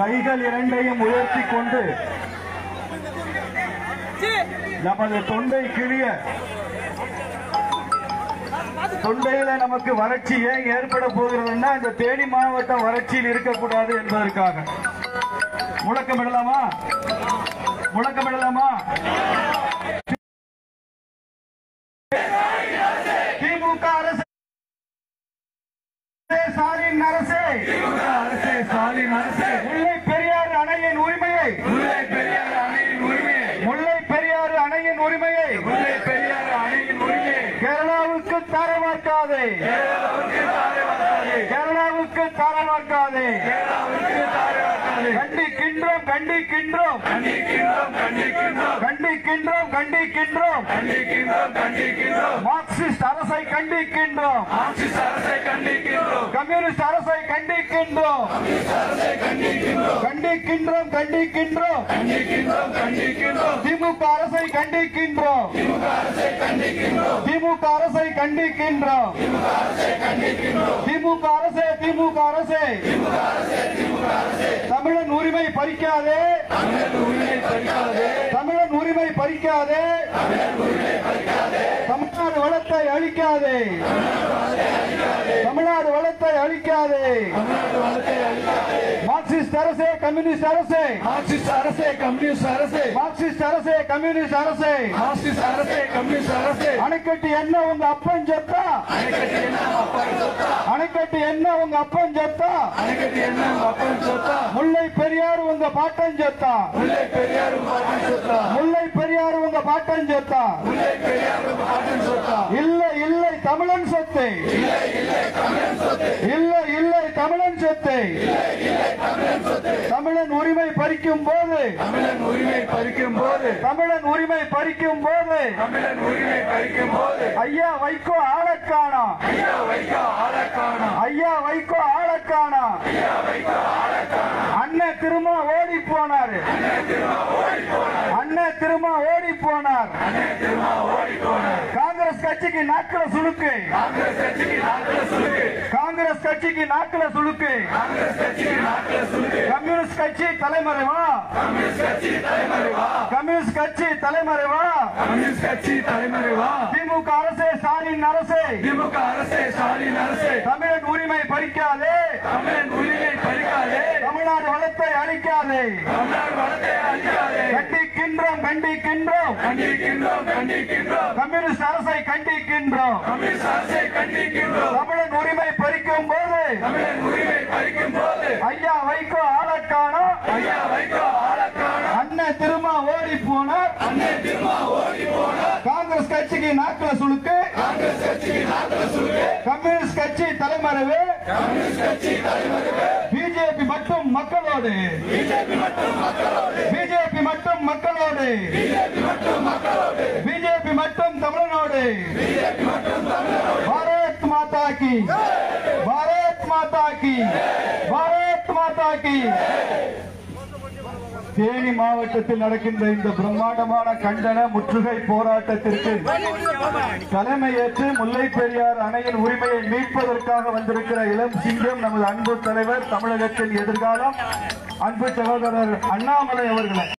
கைகள் இரண்டையும் உயர்த்தி கொண்டு நமது தொண்டை கிழிய தொண்டையில நமக்கு வறட்சி ஏன் ஏற்பட போகிறதுன்னா இந்த தேனி மாவட்டம் வறட்சியில் இருக்கக்கூடாது என்பதற்காக முழக்கமிடலாமா முழக்கமிடலாமா திமுக அரசு ஸ்டாலின் அரசே அரசே ஸ்டாலின் அரசே முல்லை பெரியாறு அணையின் உரிமையை முல்லை பெரியாறு அணையின் உரிமையை முல்லை பெரியாறு அணையின் உரிமையை முல்லை பெரியாறு அணையின் உரிமையை கேரளாவுக்கு தரமாக்காதே கேரளாவுக்கு தரமாக்காதே கண்டிக்கின்றோம் கண்டிக்கின்றோம் கண்டிக்கின்றோம் கண்டிக்கின்றோம் கண்டிக்கின்றோம் மார்க்சிஸ்ட் அரசை கண்டிக்கின்றோம் கம்யூனிஸ்ட் அரசை கண்டிக்கின்றோம் கண்டிக்கின்றோம் கண்டிக்கின்றோம் திமுக அரசை கண்டிக்கின்றோம் திமுக அரசை கண்டிக்கின்றோம் திமுக அரசே திமுக அரசே தமிழன் உரிமை பறிக்காதே தமிழன் உரிமை பறிக்காதே தமிழ்நாடு வளத்தை அழிக்காதே தமிழ்நாடு வளத்தை அழிக்காதே மார்க்சிஸ்ட் அரசே கம்யூனிஸ்ட் அரசே மார்க்சிஸ்ட் அரசே கம்யூனிஸ்ட் அரசே மார்க்சிஸ்ட் அரசே கம்யூனிஸ்ட் அரசே மார்க்சிஸ்ட் அரசே கம்யூனிஸ்ட் அரசே அணைக்கட்டு என்ன உங்க அப்பன் செத்தா அணைக்கட்டி என்ன அப்பன் சொத்தா அணைக்கட்டு என்ன உங்க அப்பன் செத்தா அணைக்கட்டி என்ன அப்பன் சொத்தா முல்லை பெரியார் உங்க பாட்டன் செத்தா முல்லை பெரியார் பாட்டன் சொத்தா முல்லை பெரியார் உங்க பாட்டன் செத்தா முல்லை பெரியார் பாட்டன் சொத்தா இல்லை இல்லை தமிழன் சொத்து இல்லை இல்லை தமிழன் சொத்து தமிழன் உரிமை பறிக்கும் போது தமிழன் உரிமை பறிக்கும் போது தமிழன் உரிமை பறிக்கும் போது தமிழன் உரிமை பறிக்கும் போது ஐயா வைகோ ஆளக்கானா ஐயா வைகா ஆளக்கானா ஐயா வைகோ ஆளக்கானா அண்ணன் திரும்ப ஓடி போனாரு அண்ணன் திரும்ப ஓடி போனார் காங்கிரஸ் கட்சிக்கு நாக்கில சுழுக்கு காங்கிரஸ் கட்சிக்கு நாட்டுல சொல்லுங்க காங்கிரஸ் கட்சிக்கு நாக்கில சுழுக்கு காங்கிரஸ் கட்சிக்கு நாட்டுல சொல்லுங்க கம்யூனிஸ்ட் கட்சி தலைமறைவா கம்யூனிஸ்ட் கட்சி தலைமறை வா கம்யூனிஸ்ட் கட்சி தலைமறைவா கம்யூனிஸ்ட் கட்சி தலைமறை வா திமுக அரசே ஸ்டாலின் அரசே திமுக அரசே ஸ்டாலின் அரசே தமிழன் உரிமை பறிக்காதே தமிழன் உரிமை பறிக்காதே தமிழ்நாடு வளத்தை அழிக்காதே தமிழ்நாடு வளத்தை அழிக்காதே கண்டிக்கின்றோம் கண்டிக்கின்றோம் கண்டிக்கின்றோம் கண்டிக்கின்றோம் கம்யூனிஸ்ட் அரசை கண்டிக்கின்றோம் கம்யூனிஸ்ட் அரசை கண்டிக்கின்றோம் தமிழன் உரிமை பறிக்கும் போது தமிழன் உரிமை பறிக்கும் போது ஐயா வைகோ ஆளக்கானோ ஐயா வைகோ ஆளக்கான அண்ணன் திரும்ப ஓடி போனார் அண்ணன் திரும்ப ஓடி போனார் காங்கிரஸ் கட்சிக்கு நாக்கில சுழுக்கு காங்கிரஸ் கட்சிக்கு நாட்டுல சொல்லுங்க கம்யூனிஸ்ட் கட்சி தலைமறைவு கம்யூனிஸ்ட் கட்சி தலைமறைவு பிஜேபி மட்டும் மக்களோடு பிஜேபி மற்றும் மக்களோடு பிஜேபி மட்டும் மக்களோடு பிஜேபி மற்றும் மக்களோடு பிஜேபி மட்டும் தமிழனோடு பிஜேபி மற்றும் தமிழரோடு பாரத் மாதா கி பாரத் மாதா கி பாரத் மாதா கி தேனி மாவட்டத்தில் நடக்கின்ற இந்த பிரம்மாண்டமான கண்டன முற்றுகை போராட்டத்திற்கு தலைமையேற்று முல்லை பெரியார் அணையின் உரிமையை மீட்பதற்காக வந்திருக்கிற இளம் சிங்கம் நமது அன்பு தலைவர் தமிழகத்தின் எதிர்காலம் அன்பு சகோதரர் அண்ணாமலை அவர்களை